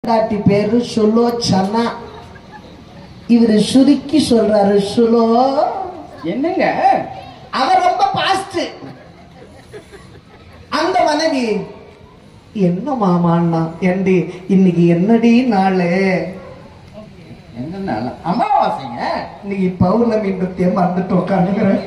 பொண்டாட்டி பேரு சுலோச்சனா இவரு சுருக்கி சொல்றாரு சுலோ என்னங்க அவர் ரொம்ப பாஸ்ட் அந்த மனைவி என்ன மாமான்னா ஏண்டி இன்னைக்கு என்னடி நாளு என்ன அமாவாசைங்க இன்னைக்கு பௌர்ணமி நிறுத்தியம் மறந்துட்டு உட்காந்துக்கிறேன்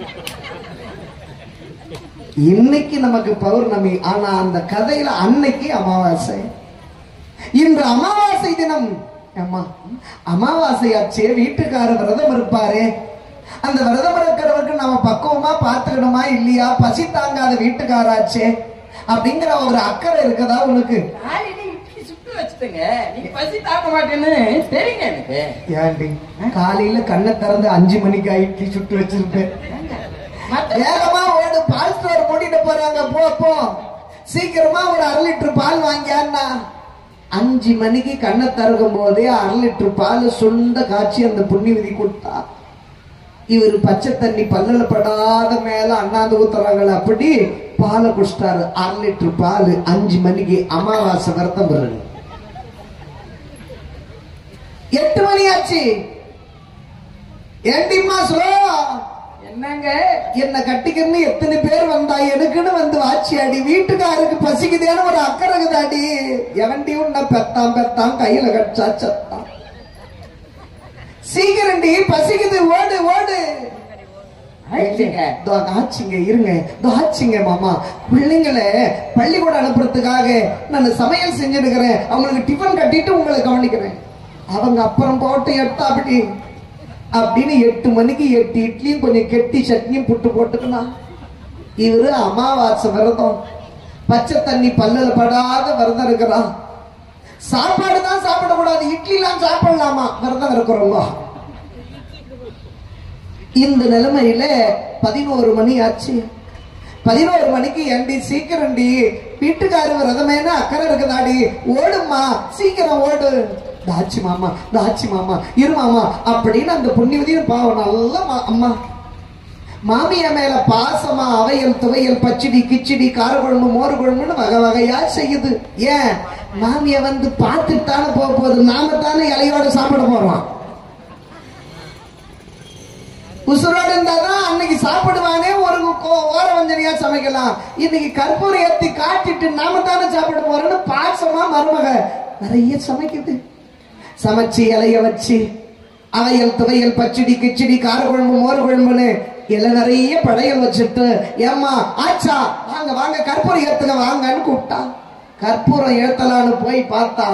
இன்னைக்கு நமக்கு பௌர்ணமி ஆனா அந்த கதையில அன்னைக்கு அமாவாசை இன்று அமாவாசை தினம் அம்மா அமாவாசையாச்சே வீட்டுக்கார விரதம் இருப்பாரே அந்த விரதம் இருக்கிறவருக்கு நம்ம பக்குவமா பார்த்துக்கணுமா இல்லையா பசி தாங்காத வீட்டுக்காராச்சே அப்படிங்கிற ஒரு அக்கறை இருக்குதா உனக்கு காலையில இட்லி சுட்டு வச்சுட்டுங்க நீங்க பசி தாக்க மாட்டேன்னு தெரியுங்க எனக்கு ஏண்டி காலையில கண்ணை திறந்து அஞ்சு மணிக்கு இட்லி சுட்டு வச்சிருப்பேன் மத்த- வேகமா ஓடு பால் ஸ்டோர் மூடிட்டு போறாங்க போ போ சீக்கிரமா ஒரு அரை லிட்டர் பால் வாங்கியான்னா அஞ்சு மணிக்கு கண்ணை திறக்கும் போதே அரை லிட்டர் பால் சுண்ட காய்ச்சி அந்த புண்ணியவதி கொடுத்தா இவர் பச்சை தண்ணி பல்லுல படாத மேல அண்ணாந்து ஊத்துறாங்கள அப்படி பாலை குடிச்சிட்டாரு அரை லிட்டர் பால் அஞ்சு மணிக்கு அமாவாசை விரதம் வருது எட்டு மணி ஆச்சு ஏண்டிம்மா ஸ்லோ என்னங்க என்ன கட்டிக்கன்னு எத்தனை பேர் வந்தா எனக்குன்னு வந்து வாச்சி அடி வீட்டுக்காருக்கு பசிக்குதேன்னு ஒரு அக்கறை இருக்குதாடி எவன்டி உன்னை பெத்தான் பெத்தான் கையில கடிச்சா சத்தான் சீக்கிரண்டி பசிக்குது ஓடு ஓடு ஆயிடுச்சுங்க. இதோ ஆச்சுங்க இருங்க இதோ ஆச்சுங்க மாமா பிள்ளைங்களை பள்ளிக்கூடம் அனுப்புறதுக்காக நான் சமையல் செஞ்சிருக்கிறேன் அவங்களுக்கு டிஃபன் கட்டிட்டு உங்களை கவனிக்கிறேன் அவங்க அப்புறம் போட்டு எடுத்தா அப்படி அப்படின்னு எட்டு மணிக்கு எட்டு இட்லியும் கொஞ்சம் கெட்டி சட்னியும் புட்டு போட்டுக்கலாம் இவரு அமாவாசை விரதம் பச்சை தண்ணி பல்லுல படாத விரதம் இருக்கிறான் சாப்பாடு தான் சாப்பிடக்கூடாது இட்லிலாம் சாப்பிடலாமா விரதம் இருக்கிறவங்க இந்த நிலைமையில பதினோரு மணி ஆச்சு பதினோரு மணிக்கு ஏண்டி சீக்கிரம்டி வீட்டுக்காரு விரதமேனு அக்கறை இருக்குதாடி ஓடுமா சீக்கிரம் ஓடு தாச்சி மாமா தாச்சி மாமா இரு மாமா அப்படின்னு அந்த புண்ணியவதியும் பாவம் நல்ல மா- அம்மா மாமியா மேல பாசமா அவையல் துவையல் பச்சடி கிச்சடி காரக்குழம்பு மோர் குழம்புன்னு வகை வகையா செய்யுது ஏன் மாமியா வந்து பார்த்துட்டு தானே போக போகுது நாம தானே இலையோட சாப்பிட போறோம் உசுரோடு இருந்தாதான் அன்னைக்கு சாப்பிடுவானே ஒரு கோ- ஓர வஞ்சனையா சமைக்கலாம் இன்னைக்கு கற்பூரம் ஏத்தி காட்டிட்டு நாம தானே சாப்பிட போறோம்னு பாசமா மருமக நிறைய சமைக்குது சமைச்சு இலைய வச்சு அவையல் துவையல் பச்சடி கிச்சடி காரக்குழம்பு மோர் குழம்புன்னு இலை நிறைய படையல் வச்சுட்டு ஏம்மா ஆச்சா வாங்க வாங்க கற்பூரம் ஏத்துங்க வாங்கன்னு கூப்பிட்டா கற்பூரம் ஏத்தலான்னு போய் பார்த்தா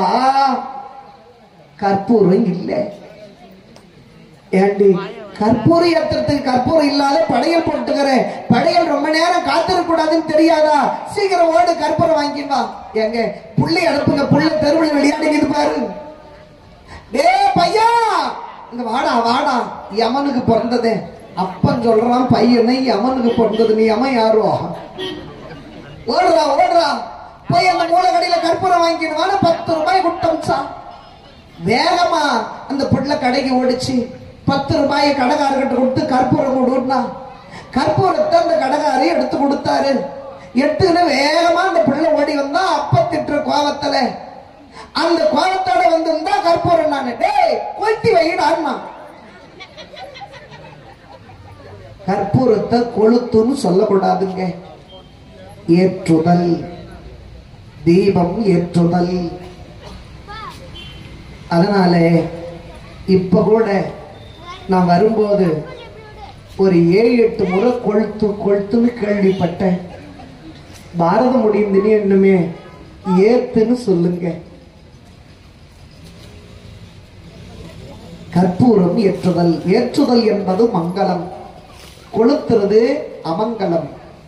கற்பூரம் இல்லை ஏண்டி கற்பூரம் ஏத்துறதுக்கு கற்பூரம் இல்லாத படையல் போட்டுக்கிறேன் படையல் ரொம்ப நேரம் காத்திருக்க கூடாதுன்னு தெரியாதா சீக்கிரம் ஓடு கற்பூரம் வாங்கி வா எங்க புள்ளை அனுப்புங்க புள்ள தெருவில் விளையாடுங்க பாரு டே பையா இங்க வாடா வாடா யமனுக்கு பிறந்ததே அப்பன் சொல்றான் பையனை யமனுக்கு பிறந்தது நீ யமன் யாரோ ஓடுறா ஓடுறா போய் அந்த மூல கடையில கற்பூரம் வாங்கிடுவான பத்து ரூபாய் குட்டம்சா வேகமா அந்த புள்ள கடைக்கு ஓடிச்சு பத்து ரூபாயை கடைக்காரர்கிட்ட கொடுத்து கற்பூரம் கொடுனா கற்பூரத்தை அந்த கடைக்காரி எடுத்து கொடுத்தாரு எடுத்துக்கிட்டு வேகமா அந்த பிள்ளை ஓடி வந்தா அப்ப திட்டுற கோவத்துல அந்த கோவத்தோட வந்திருந்தா கற்பூரம் நானு டேய் கொளுத்தி வைடான்னா கற்பூரத்தை கொளுத்துன்னு சொல்லக்கூடாதுங்க ஏற்றுதல் தீபம் ஏற்றுதல் அதனால இப்ப கூட நான் வரும்போது ஒரு ஏழு எட்டு முறை கொளுத்து கொளுத்துன்னு கேள்விப்பட்டேன் பாரதம் முடிந்துன்னு என்னமே ஏத்துன்னு சொல்லுங்க கற்பூரம் ஏற்றுதல் ஏற்றுதல் என்பது மங்களம் கொளுத்துறது அமங்கலம்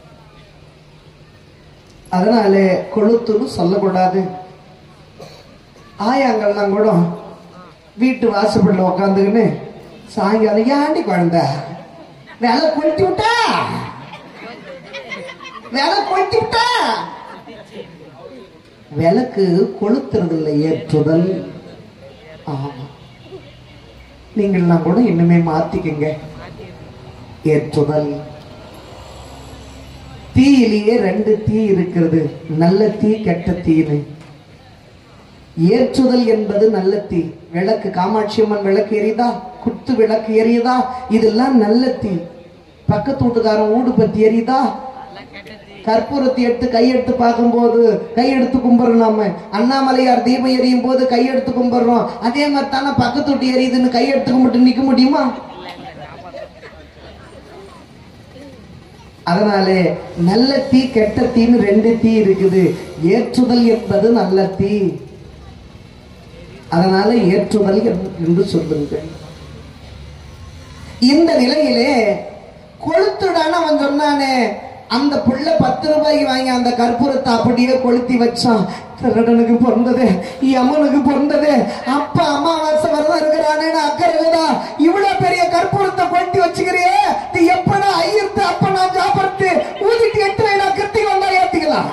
அதனால கொளுத்துன்னு சொல்லக்கூடாது ஆயாங்கள்லாம் கூட வீட்டு வாசப்படில் உட்காந்துக்கின்னு சாயங்காலம் ஏண்டி குழந்தை வேலை கொளுத்தி விட்டா வேலை கொளுத்தி விட்டா விளக்கு கொளுத்துறது இல்லை ஏற்றுதல் ஆமா நீங்கள்லாம் கூட இன்னுமே மாத்திக்கங்க ஏற்றுதல் தீயிலேயே ரெண்டு தீ இருக்கிறது நல்ல தீ கெட்ட தீன்னு ஏற்றுதல் என்பது நல்ல தீ விளக்கு காமாட்சி அம்மன் விளக்கு எரியுதா குத்து விளக்கு எரியுதா இதெல்லாம் நல்ல தீ பக்கத்து வீட்டுக்காரன் ஊடு பத்தி எரியுதா கற்பூரத்தை எடுத்து கையெடுத்து பார்க்கும்போது கையெடுத்து கும்பிடுறோம் நாம அண்ணாமலையார் தீபம் எரியும் போது கையெடுத்து கும்பிடுறோம் அதே மாதிரி தானே பக்கத்து வீட்டு எரியுதுன்னு கையெடுத்து கும்பிட்டு நிக்க முடியுமா அதனாலே நல்ல தீ கெட்ட தீன்னு ரெண்டு தீ இருக்குது ஏற்றுதல் என்பது நல்ல தீ அதனால ஏற்றுதல் என்று- என்று சொல்லுங்கள் இந்த நிலையிலே கொளுத்துடான்னு அவன் சொன்னானே அந்த புள்ள பத்து ரூபாய்க்கு வாங்கி அந்த கற்பூரத்தை அப்படியே கொளுத்தி வச்சான் திருடனுக்கு பிறந்ததே யமனுக்கு பிறந்ததே அப்பா அம்மாவாசை வரதான் இருக்கிறானேன்னு அக்கறையிலதா இவ்வளவு பெரிய கற்பூரத்தை கொளுத்தி வச்சுக்கிறியே நீ எப்படா ஐயர்த்து அப்ப நான் ஜாபர்த்து ஊதிட்டு எட்டு வேணா கிருத்தி வந்தா ஏத்திக்கலாம்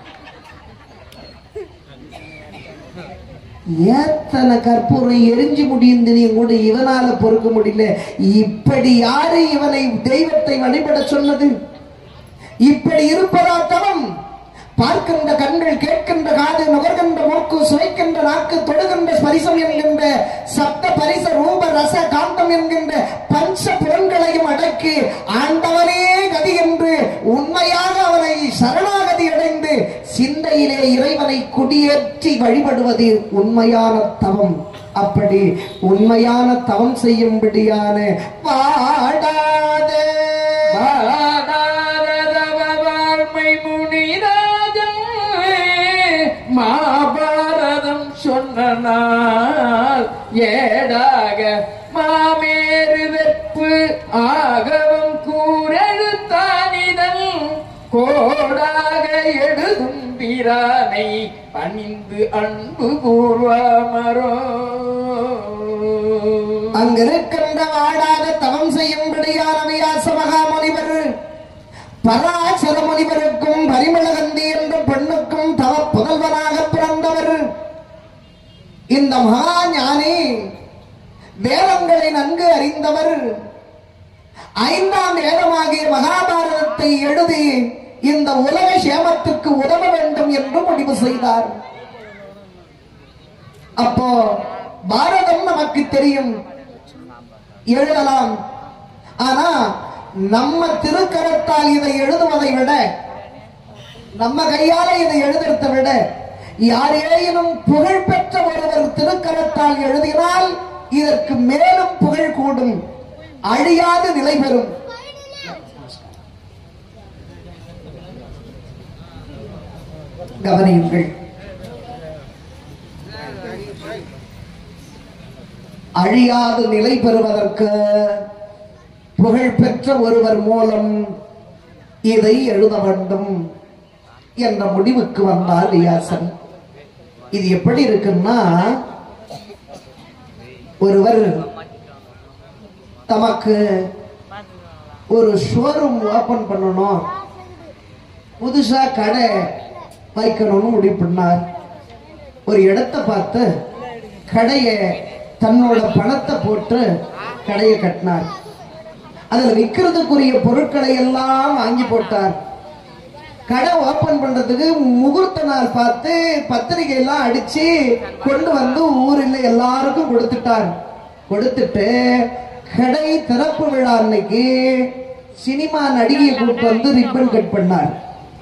ஏத்தனை கற்பூரம் எரிஞ்சு முடியுந்தினியும் கூட இவனால பொறுக்க முடியல இப்படி யாரு இவனை தெய்வத்தை வழிபட சொன்னது இப்படி இருப்பதா தவம் பார்க்கின்ற கண்கள் கேட்கின்ற காது நுகர்கின்ற மூக்கு சுவைக்கின்ற நாக்கு தொடுகின்ற ஸ்பரிசம் என்கின்ற சப்த பரிச ரூப ரச காந்தம் என்கின்ற பஞ்ச புலன்களையும் அடக்கி ஆண்டவனே கதி என்று உண்மையாக அவனை சரணாகதி அடைந்து சிந்தையிலே இறைவனை குடியேற்றி வழிபடுவது உண்மையான தவம் அப்படி உண்மையான தவம் செய்யும்படியான பாடாதே வாழ்மை முனிராஜன் மாபாரதம் சொன்ன நாள் ஏடாக மாமேறு வெப்பு ஆகவும் கூரெழுத்தானிதல் கோடாக எழுதும் பிரானை பணிந்து அன்பு கூர்வாமரோ அங்கிருக்கின்ற வாடாத தவம் செய்யும்படியான வியாச மகாமுனிவர் பராசர முனிவருக்கும் பரிமளகந்தி என்ற பெண்ணுக்கும் தவ புதல்வனாக பிறந்தவர் இந்த மகா ஞானி வேதங்களை நன்கு அறிந்தவர் ஐந்தாம் வேதமாகிய மகாபாரதத்தை எழுதி இந்த உலக சேமத்துக்கு உதவ வேண்டும் என்று முடிவு செய்தார் அப்போ பாரதம் நமக்கு தெரியும் எழுதலாம் ஆனா நம்ம திருக்கரத்தால் இதை எழுதுவதை விட நம்ம கையால இதை எழுதுறதை விட யாரேனும் புகழ் பெற்ற ஒருவர் திருக்கரத்தால் எழுதினால் இதற்கு மேலும் புகழ் கூடும் அழியாது நிலை பெறும் கவனியுங்கள் அழியாது நிலை பெறுவதற்கு புகழ் பெற்ற ஒருவர் மூலம் இதை எழுத வேண்டும் என்ற முடிவுக்கு வந்தார் ரியாசன் இது எப்படி இருக்குன்னா ஒருவர் தமக்கு ஒரு ஷோரூம் ஓபன் பண்ணணும் புதுசா கடை வைக்கணும்னு முடிவு பண்ணார் ஒரு இடத்தை பார்த்து கடையை தன்னோட பணத்தை போட்டு கடையை கட்டினார் அதுல விற்கிறதுக்குரிய பொருட்களை எல்லாம் வாங்கி போட்டார் கடை ஓபன் பண்றதுக்கு முகூர்த்த நாள் பார்த்து பத்திரிகை எல்லாம் அடிச்சு கொண்டு வந்து ஊரில் எல்லாருக்கும் கொடுத்துட்டார் கொடுத்துட்டு கடை திறப்பு விழா அன்னைக்கு சினிமா நடிகையை கூப்பிட்டு வந்து ரிப்பன் கட் பண்ணார்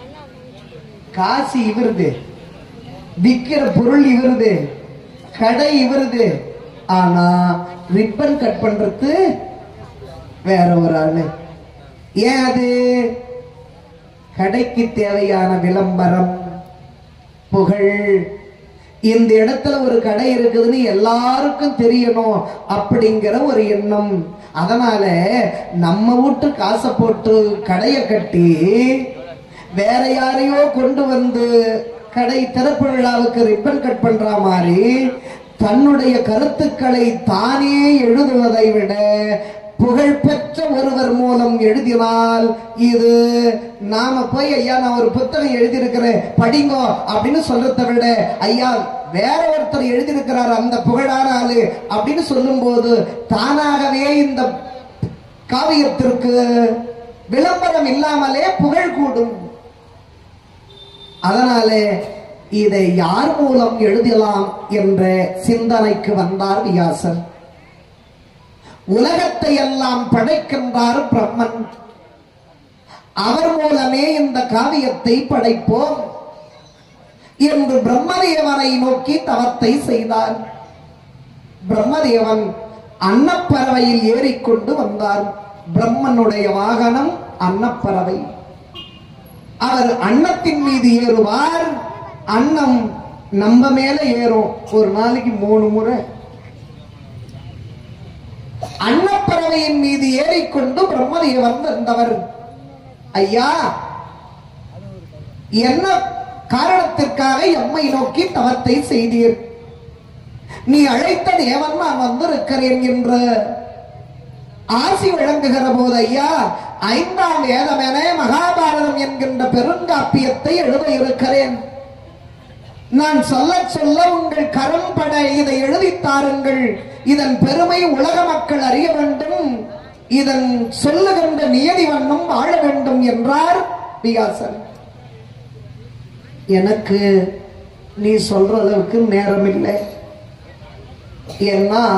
காசு இவருது விக்கிற பொருள் இவருது கடை இவருது ஆனா ரிப்பன் கட் பண்றது வேற ஒரு ஆளு ஏன் அது கடைக்கு தேவையான விளம்பரம் புகழ் இந்த இடத்துல ஒரு கடை இருக்குதுன்னு எல்லாருக்கும் தெரியணும் அப்படிங்கிற ஒரு எண்ணம் அதனால நம்ம வீட்டு காசை போட்டு கடையை கட்டி வேற யாரையோ கொண்டு வந்து கடை திறப்பு விழாவுக்கு ரிப்பன் கட் பண்ற மாதிரி தன்னுடைய கருத்துக்களை தானே எழுதுவதை விட புகழ்பெற்ற ஒருவர் மூலம் எழுதினால் இது நாம போய் ஐயா நான் ஒரு புத்தகம் எழுதியிருக்கிறேன் படிங்கோ அப்படின்னு சொல்றதை விட ஐயா வேற ஒருத்தர் எழுதியிருக்கிறார் அந்த புகழான ஆளு அப்படின்னு சொல்லும்போது தானாகவே இந்த காவியத்திற்கு விளம்பரம் இல்லாமலே புகழ் கூடும் அதனாலே இதை யார் மூலம் எழுதலாம் என்ற சிந்தனைக்கு வந்தார் வியாசர் உலகத்தை எல்லாம் படைக்கின்றார் பிரம்மன் அவர் மூலமே இந்த காவியத்தை படைப்போம் என்று பிரம்மதேவனை நோக்கி தவத்தை செய்தார் பிரம்மதேவன் அன்னப்பறவையில் ஏறிக்கொண்டு வந்தார் பிரம்மனுடைய வாகனம் அன்னப்பறவை அவர் அன்னத்தின் மீது ஏறுவார் அன்னம் நம்ம மேல ஏறும் ஒரு நாளைக்கு மூணு முறை அன்னப்பறவையின் மீது ஏறிக்கொண்டு பிரம்மதேவன் வந்தவர் ஐயா என்ன காரணத்திற்காக எம்மை நோக்கி தவத்தை செய்தீர் நீ அழைத்த தேவன் நான் வந்திருக்கிறேன் என்ற ஆசி வழங்குகிற போது ஐயா ஐந்தாம் வேதமென மகாபாரதம் என்கின்ற பெருங்காப்பியத்தை எழுத இருக்கிறேன் நான் சொல்ல சொல்ல உங்கள் கரம் பட இதை எழுதித் தாருங்கள் இதன் பெருமை உலக மக்கள் அறிய வேண்டும் இதன் சொல்லுகின்ற நியதி வண்ணம் வாழ வேண்டும் என்றார் வியாசன் எனக்கு நீ சொல்ற அளவுக்கு நேரம் இல்லை ஏன்னா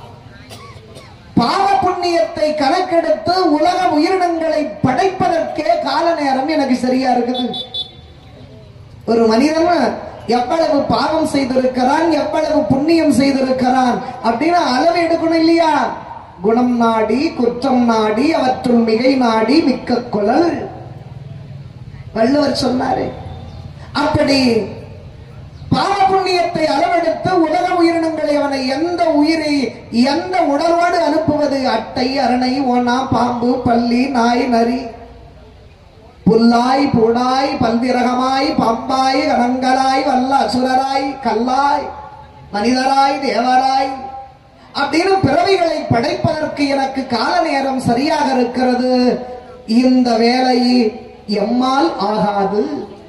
பாவ புண்ணியத்தை கணக்கெடுத்து உலக உயிரினங்களை படைப்பதற்கே கால நேரம் எனக்கு சரியா இருக்குது ஒரு மனிதன் எவ்வளவு பாவம் செய்திருக்கிறான் எவ்வளவு புண்ணியம் செய்திருக்கிறான் அப்படின்னு அளவு எடுக்கணும் இல்லையா குணம் நாடி குற்றம் நாடி அவற்றுள் மிகை நாடி மிக்க குழல் வள்ளுவர் சொன்னாரு அப்படி பாவ புண்ணியத்தை அளவெடுத்து உலக உயிரினங்களை அவனை எந்த உயிரை எந்த உடலோடு அனுப்புவது அட்டை அரணை ஓனா பாம்பு பல்லி நாய் நரி புல்லாய் பூடாய் பல்விரகமாய் பாம்பாய் கணங்களாய் வல்ல அசுரராய் கல்லாய் மனிதராய் தேவராய் அப்படின்னு பிறவிகளை படைப்பதற்கு எனக்கு கால நேரம் சரியாக இருக்கிறது இந்த வேலை எம்மால் ஆகாது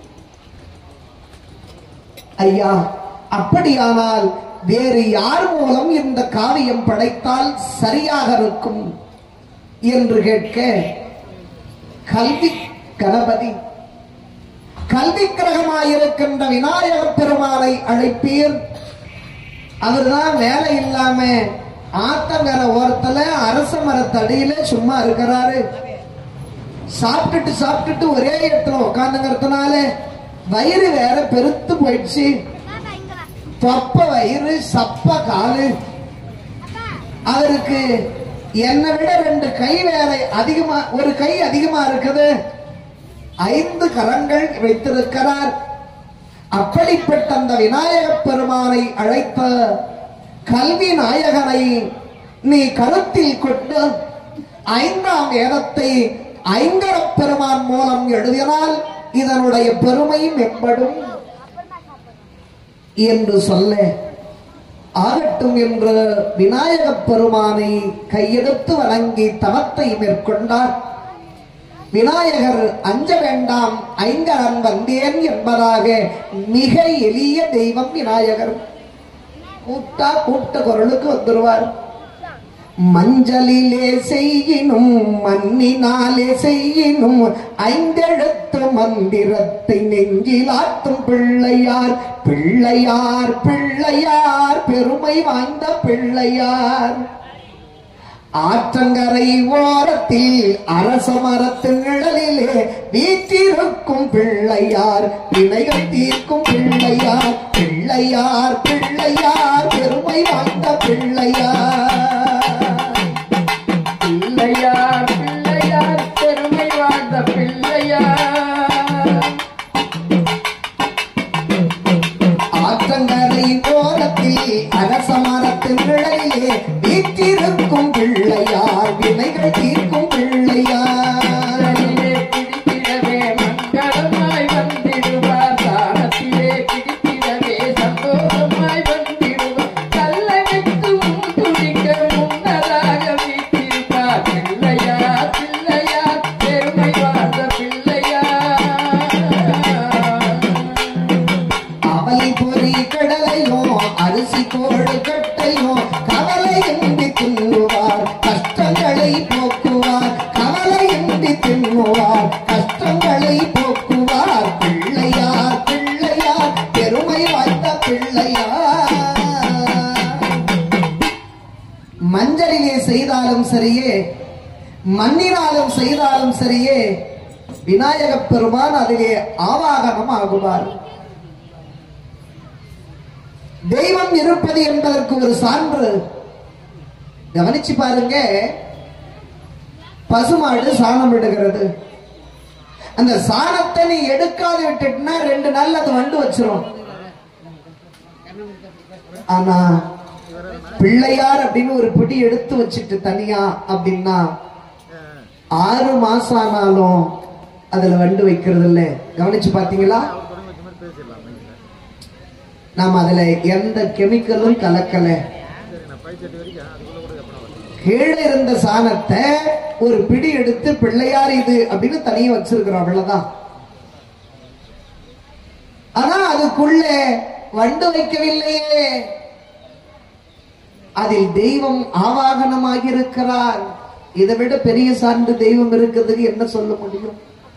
ஐயா அப்படியானால் வேறு யார் மூலம் இந்த காவியம் படைத்தால் சரியாக இருக்கும் என்று கேட்க கல்வி கணபதி கல்வி கிரகமாயிருக்கின்ற விநாயகப் பெருமானை அழைப்பீர் அவர்தான் வேலை இல்லாம ஆத்தங்கர ஓரத்துல அரச மரத்தடியில சும்மா இருக்கிறாரு சாப்பிட்டுட்டு சாப்பிட்டுட்டு ஒரே இடத்துல உட்காந்துங்கிறதுனால வயிறு வேற பெருத்து போயிடுச்சு தொப்ப வயிறு சப்ப காலு அவருக்கு என்னை விட ரெண்டு கை வேற அதிகமா ஒரு கை அதிகமா இருக்குது ஐந்து கரங்கள் வைத்திருக்கிறார் அப்படிப்பட்ட அந்த விநாயகப் பெருமானை அழைத்த கல்வி நாயகனை நீ கருத்தில் கொண்டு ஐந்தாம் வேதத்தை ஐங்கரப் பெருமான் மூலம் எழுதினால் இதனுடைய பெருமை மேம்படும் என்று சொல்ல ஆகட்டும் என்று விநாயகப் பெருமானை கையெடுத்து வணங்கி தவத்தை மேற்கொண்டார் விநாயகர் அஞ்ச வேண்டாம் ஐங்கரன் வந்தேன் என்பதாக மிக எளிய தெய்வம் விநாயகர் கூட்டா கூட்ட குரலுக்கு வந்துருவார் மஞ்சளிலே செய்யினும் மண்ணினாலே செய்யினும் ஐந்தெழுத்து மந்திரத்தை நெஞ்சிலாத்தும் பிள்ளையார் பிள்ளையார் பிள்ளையார் பெருமை வாய்ந்த பிள்ளையார் ஆற்றங்கரை ஓரத்தில் அரச மரத்து நிழலிலே வீற்றிருக்கும் பிள்ளையார் வினைகள் தீர்க்கும் பிள்ளையார் பிள்ளையார் பிள்ளையார் பெருமை வாய்ந்த பிள்ளையார் பிள்ளையார் பிள்ளையார் பெருமை வாழ்ந்த பிள்ளையார் ஆற்றங்கரை ஓரத்தில் அரச மரத்து நிழலிலே வீற்றிருக்கும் பிள்ளையார் வினைகள் தீர்க்கும் பிள்ளையார் தானத்திலே பிடித்திடவே மங்களமாய் வந்திடுவார் தானத்திலே பிடித்திடவே சந்தோஷமாய் வந்திடுவார் கல்லணைத்து துடிக்க முன்னதாக வீட்டிருப்பார் பிள்ளையார் பிள்ளையார் பெருமை வாழ்ந்த பிள்ளையார் அவலை பொறி கடலையும் அரிசி கோடு கட்டையும் கவலையின்றி தின்னுவார் கஷ்டங்களை போக்குவார் கவலையின்றி தின்னுவார் கஷ்டங்களை போக்குவார் பிள்ளையார் பிள்ளையார் பெரும் மஞ்சளிலே செய்தாலும் சரியே மண்ணினாலும் செய்தாலும் சரியே விநாயகப் பெருமான் அதிலே ஆவாகனம் ஆகுவார் தெய்வம் இருப்பது என்பதற்கு ஒரு சான்று கவனிச்சு பாருங்க பசுமாடு சாணம் இடுகிறது அந்த சாணத்தை நீ எடுக்காது விட்டுட்டுனா ரெண்டு நாள் அது வண்டு வச்சிரும் ஆனா பிள்ளையார் அப்படின்னு ஒரு பிடி எடுத்து வச்சுட்டு தனியா அப்படின்னா ஆறு மாசம் ஆனாலும் அதுல வண்டு வைக்கிறது இல்ல கவனிச்சு பாத்தீங்களா நாம அதுல எந்த கெமிக்கலும் கலக்கல கீழே இருந்த சாணத்தை ஒரு பிடி எடுத்து பிள்ளையார் இது அப்படின்னு தனியா வச்சிருக்கிறோம் அவ்வளவுதான் ஆனா அதுக்குள்ள வண்டு வைக்கவில்லையே அதில் தெய்வம் ஆவாகனமாகி இருக்கிறார் இதை விட பெரிய சார்ந்து தெய்வம் இருக்குதுன்னு என்ன சொல்ல முடியும்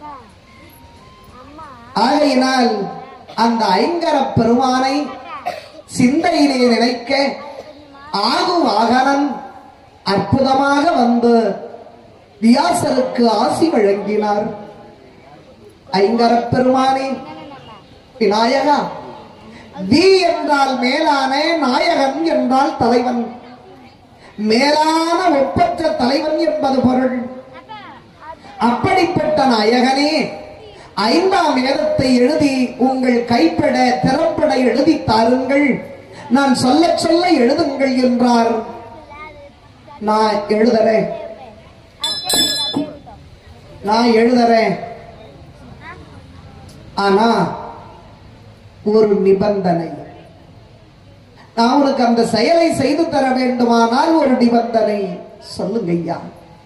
ஆகையினால் அந்த ஐங்கர பெருமானை சிந்தையிலே நினைக்க ஆகு வாகனன் அற்புதமாக வந்து வியாசருக்கு ஆசி வழங்கினார் ஐங்கர பெருமானே விநாயகா வி என்றால் மேலான நாயகன் என்றால் தலைவன் மேலான ஒப்பற்ற தலைவன் என்பது பொருள் அப்படிப்பட்ட நாயகனே ஐந்தாம் வேதத்தை எழுதி உங்கள் கைப்பட திறப்பட எழுதி தாருங்கள் நான் சொல்ல சொல்ல எழுதுங்கள் என்றார் நான் எழுதுறேன் நான் எழுதுறேன் ஆனா ஒரு நிபந்தனை நான் உனக்கு அந்த செயலை செய்து தர வேண்டுமானால் ஒரு நிபந்தனை சொல்லுங்க ஐயா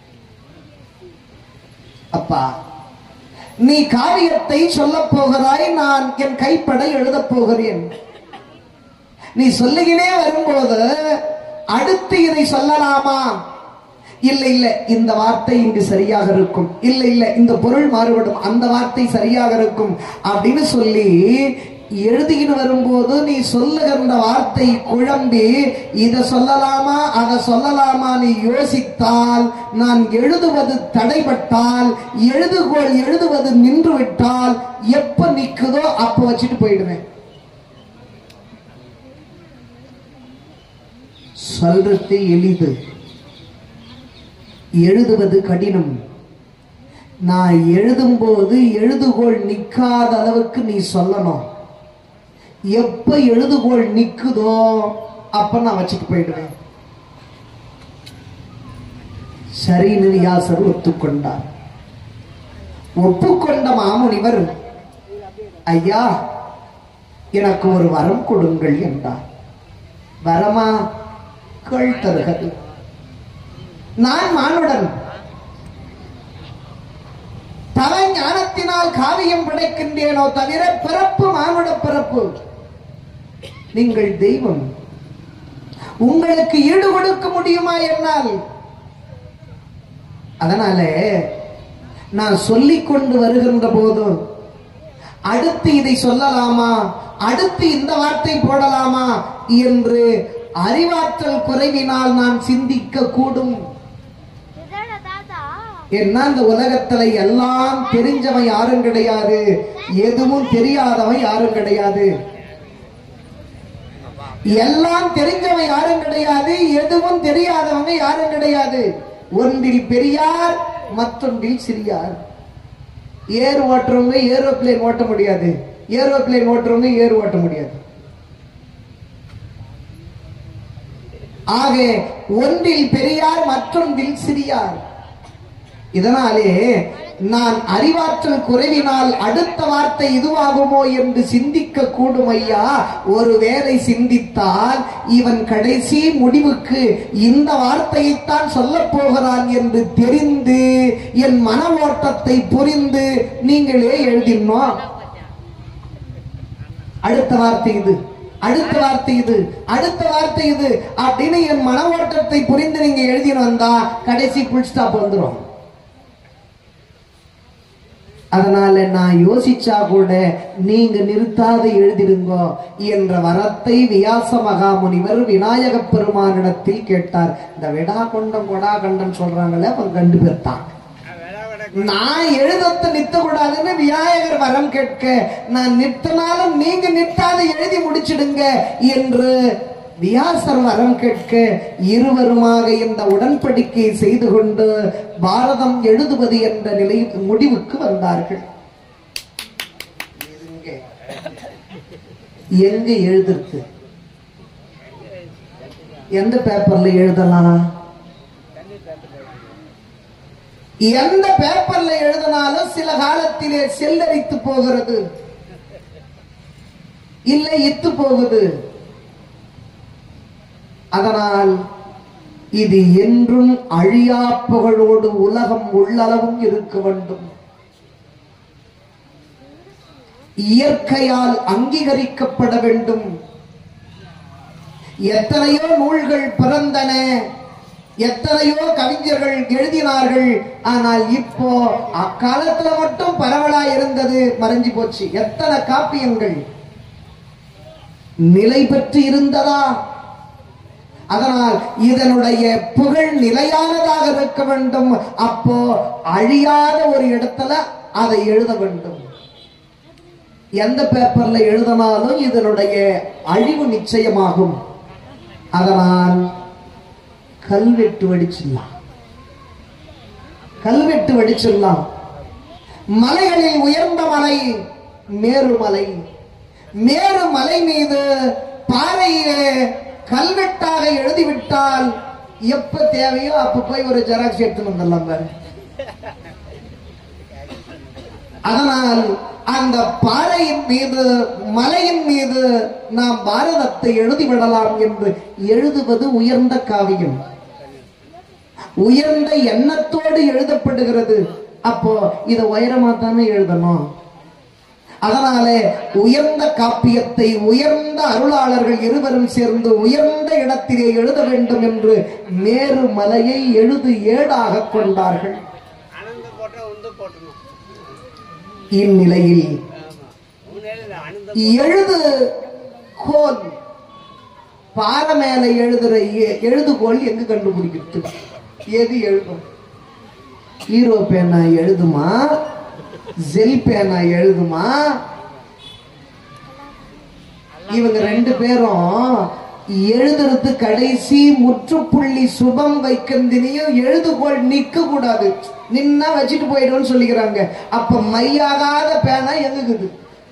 அப்பா நீ காவியத்தை சொல்லப் போகிறாய் நான் என் கைப்பட எழுதப் போகிறேன் நீ சொல்லுகிறே வரும்போது அடுத்து இதை சொல்லலாமா இல்ல இல்ல இந்த வார்த்தை இங்கு சரியாக இருக்கும் இல்ல இல்ல இந்த பொருள் மாறுபடும் அந்த வார்த்தை சரியாக இருக்கும் அப்படின்னு சொல்லி எழுதிக்கிட்டு வரும்போது நீ சொல்லுகின்ற வார்த்தை குழம்பி இத சொல்லலாமா அதை சொல்லலாமா நீ யோசித்தால் நான் எழுதுவது தடைபட்டால் எழுதுகோள் எழுதுவது நின்று விட்டால் எப்ப நிக்குதோ அப்ப வச்சுட்டு போயிடுவேன் சொல்றது எளிது எழுதுவது கடினம் நான் எழுதும்போது எழுதுகோள் நிக்காத அளவுக்கு நீ சொல்லணும் எப்ப எழுதுகோள் நிக்குதோ அப்ப நான் வச்சுட்டு போயிடுவேன் சரின்னு வியாசர் ஒத்துக்கொண்டார் ஒப்புக்கொண்ட மாமுனிவர் ஐயா எனக்கு ஒரு வரம் கொடுங்கள் என்றார் வரமா கள் தருகிறது நான் மானுடன் தவ ஞானத்தினால் காவியம் படைக்கின்றேனோ தவிர பிறப்பு மானுட பிறப்பு நீங்கள் தெய்வம் உங்களுக்கு ஈடு கொடுக்க முடியுமா என்னால் அதனால நான் சொல்லிக் கொண்டு வருகின்ற போது அடுத்து இதை சொல்லலாமா அடுத்து இந்த வார்த்தை போடலாமா என்று அறிவாற்றல் குறைவினால் நான் சிந்திக்க கூடும் ஏன்னா இந்த உலகத்துல எல்லாம் தெரிஞ்சவன் யாரும் கிடையாது எதுவும் தெரியாதவன் யாரும் கிடையாது எல்லாம் தெரிஞ்சவன் யாரும் கிடையாது எதுவும் தெரியாதவங்க யாரும் கிடையாது ஒன்றில் பெரியார் மற்றொன்றில் சிறியார் ஏர் ஓட்டுறவங்க ஏரோப்ளேன் ஓட்ட முடியாது ஏரோப்ளேன் ஓட்டுறவங்க ஏர் ஓட்ட முடியாது ஆக ஒன்றில் பெரியார் மற்றொன்றில் சிறியார் இதனாலே நான் அறிவாற்றல் குறைவினால் அடுத்த வார்த்தை இதுவாகுமோ என்று சிந்திக்க கூடும் ஐயா ஒருவேளை சிந்தித்தால் இவன் கடைசி முடிவுக்கு இந்த வார்த்தையைத்தான் சொல்லப் போகிறான் என்று தெரிந்து என் மன ஓட்டத்தை புரிந்து நீங்களே எழுதினோம் அடுத்த வார்த்தை இது அடுத்த வார்த்தை இது அடுத்த வார்த்தை இது அப்படின்னு என் மன ஓட்டத்தை புரிந்து நீங்க எழுதினு வந்தா கடைசி புல் ஸ்டாப் வந்துரும் அதனால நான் யோசிச்சா கூட நீங்க நிறுத்தாத எழுதிடுங்கோ என்ற வரத்தை வியாச மகாமுனிவர் விநாயக பெருமானிடத்தில் கேட்டார் இந்த விடா கொண்டம் கொடா கண்டம் சொல்றாங்கல்ல அவன் கண்டு பெற்றான் நான் எழுதத்தை நிறுத்த கூடாதுன்னு விநாயகர் வரம் கேட்க நான் நிறுத்தினாலும் நீங்க நிறுத்தாத எழுதி முடிச்சிடுங்க என்று வியாசர் வரம் கேட்க இருவருமாக இந்த உடன்படிக்கை செய்து கொண்டு பாரதம் எழுதுவது என்ற நிலை முடிவுக்கு வந்தார்கள் எங்க? எங்க எழுதுறது எந்த பேப்பர்ல எழுதலாம் எந்த பேப்பர்ல எழுதினாலும் சில காலத்திலே செல்லரித்து போகிறது இல்லை இத்து போகுது அதனால் இது என்றும் அழியா புகழோடு உலகம் உள்ளளவும் இருக்க வேண்டும் இயற்கையால் அங்கீகரிக்கப்பட வேண்டும் எத்தனையோ நூல்கள் பிறந்தன எத்தனையோ கவிஞர்கள் எழுதினார்கள் ஆனால் இப்போ அக்காலத்துல மட்டும் பரவலா இருந்தது மறைஞ்சு போச்சு எத்தனை காப்பியங்கள் நிலை பெற்று இருந்ததா அதனால் இதனுடைய புகழ் நிலையானதாக இருக்க வேண்டும் அப்போ அழியாத ஒரு இடத்துல அதை எழுத வேண்டும் எந்த பேப்பர்ல எழுதினாலும் இதனுடைய அழிவு நிச்சயமாகும் அதனால் கல்வெட்டு வடிச்சிடலாம் கல்வெட்டு வடிச்சிடலாம் மலைகளில் உயர்ந்த மலை மேருமலை மேருமலை மீது பாறையிலே கல்வெட்டாக எழுதிவிட்டால் எப்ப தேவையோ அப்ப போய் ஒரு ஜெராக்ஸ் எடுத்துன்னு வந்துடலாம் பாரு அதனால் அந்த பாறையின் மீது மலையின் மீது நாம் பாரதத்தை எழுதிவிடலாம் என்று எழுதுவது உயர்ந்த காவியம் உயர்ந்த எண்ணத்தோடு எழுதப்படுகிறது அப்போ இத உயரமா தானே எழுதணும் அதனாலே உயர்ந்த காப்பியத்தை உயர்ந்த அருளாளர்கள் இருவரும் சேர்ந்து உயர்ந்த இடத்திலே எழுத வேண்டும் என்று மேரு மலையை எழுது ஏடாக கொண்டார்கள் அனந்த போட்டா உந்து போட்டணும் இந்நிலையில் முன்னாடி அனந்த எழுது கோல் பாறை மேல எழுதுற எ- எழுதுகோல் எங்க கண்டுபிடிக்கிறது எது எழுதும் ஹீரோ பேனா எழுதுமா ஜெல் பேனா எழுதுமா இவங்க ரெண்டு பேரும் எழுதுறது கடைசி முற்றுப்புள்ளி சுபம் வைக்கந்தினியும் எழுதுகோள் நிக்க கூடாது நின்னா வச்சுட்டு போயிடும்னு சொல்லிக்கிறாங்க அப்ப மையாகாத பேனா எங்குக்குது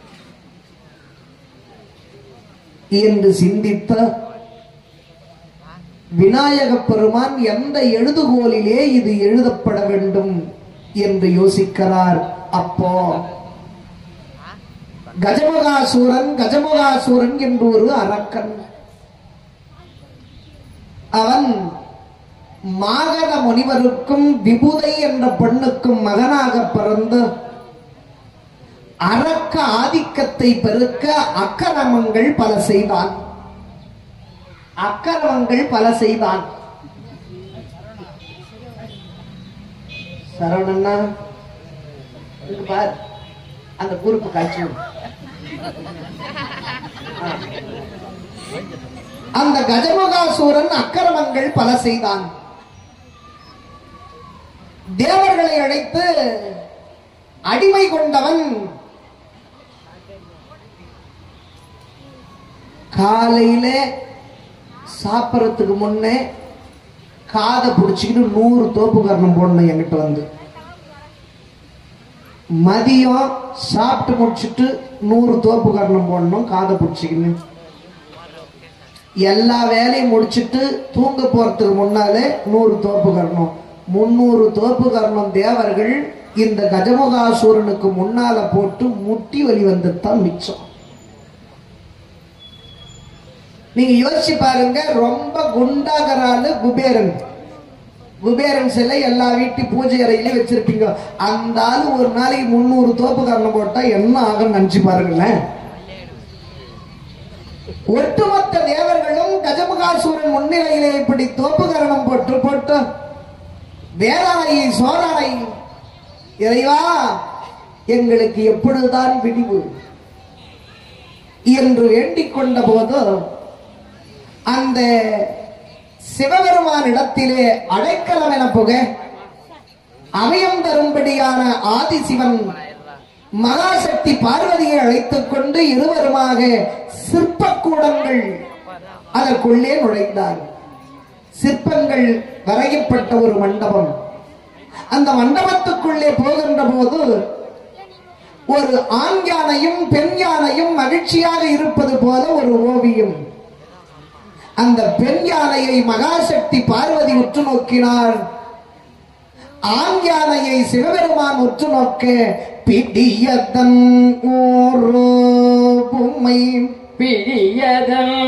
என்று சிந்தித்த விநாயக பெருமான் எந்த எழுதுகோலிலே இது எழுதப்பட வேண்டும் என்று யோசிக்கிறார் அப்போ கஜமுகாசூரன் கஜமுகாசூரன் என்று ஒரு அரக்கன் அவன் மாகத முனிவருக்கும் விபுதை என்ற பெண்ணுக்கும் மகனாக பிறந்து அரக்க ஆதிக்கத்தை பெருக்க அக்கிரமங்கள் பல செய்தான் அக்கிரமங்கள் பல செய்தான் சரவணண்ணா இங்க பார் அந்த குறுப்பு காட்சி விடு. ஆ. அந்த கஜமுகாசூரன் அக்கிரமங்கள் பல செய்தான் தேவர்களை அழைத்து அடிமை கொண்டவன் காலையில சாப்பிட்றதுக்கு முன்னே காதை பிடிச்சிக்கிட்டு நூறு தோப்பு கரணம் போடணும் என்கிட்ட வந்து மதியம் சாப்பிட்டு முடிச்சிட்டு நூறு தோப்பு கரணம் போடணும் காதை பிடிச்சிக்கின்னு எல்லா வேலையும் முடிச்சிட்டு தூங்க போறதுக்கு முன்னாலே நூறு தோப்பு கரணம் முன்னூறு தோப்பு கரணம் தேவர்கள் இந்த கஜமுகாசூரனுக்கு முன்னால போட்டு முட்டி வலி வந்ததுதான் மிச்சம் நீங்க யோசிச்சு பாருங்க ரொம்ப குண்டாகராலு குபேரன் குபேரன் சிலை எல்லா வீட்டு பூஜை அறையிலயும் வச்சிருப்பீங்க அந்த ஆளு ஒரு நாளைக்கு முந்நூறு தோப்பு கரணம் போட்டா என்ன ஆகும்னு நினைச்சு பாருங்களேன் ஒட்டுமொத்த தேவர்களும் கஜமுகாசூரன் முன்னிலையிலே இப்படி தோப்புகரணம் போட்டு போட்டு வேதாளை சோழனை இறைவா எங்களுக்கு எப்பொழுதுதான் விடிவு என்று வேண்டிக் கொண்ட போது அந்த சிவபெருமானிடத்திலே அடைக்கலம் என புக அபயம் தரும்படியான ஆதிசிவன் மகாசக்தி பார்வதியை அழைத்துக் கொண்டு இருவருமாக சிற்பக்கூடங்கள் அதற்குள்ளே நுழைந்தார் சிற்பங்கள் வரையப்பட்ட ஒரு மண்டபம் அந்த மண்டபத்துக்குள்ளே போகின்ற போது ஒரு ஆண் யானையும் பெண் யானையும் மகிழ்ச்சியாக இருப்பது போல ஒரு ஓவியம் அந்த பெண் யானையை மகாசக்தி பார்வதி உற்று நோக்கினார் ஆண் யானையை சிவபெருமான் உற்று நோக்க பிடியதன் ஊரு பொம்மை பிரியதல்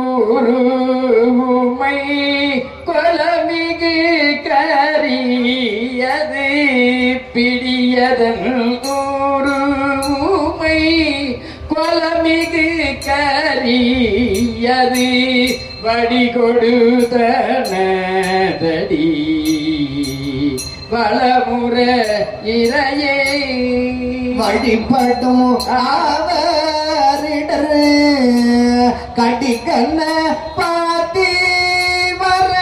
ஊருமை கொலமிகு கரியது பிடியதல் ஊருமை கொலமிகு கரியது வடி கொடுத்தனதடி வளமுற இறையே வழிபடும் அவரிடர் கடிகண்ண பாத்தி வர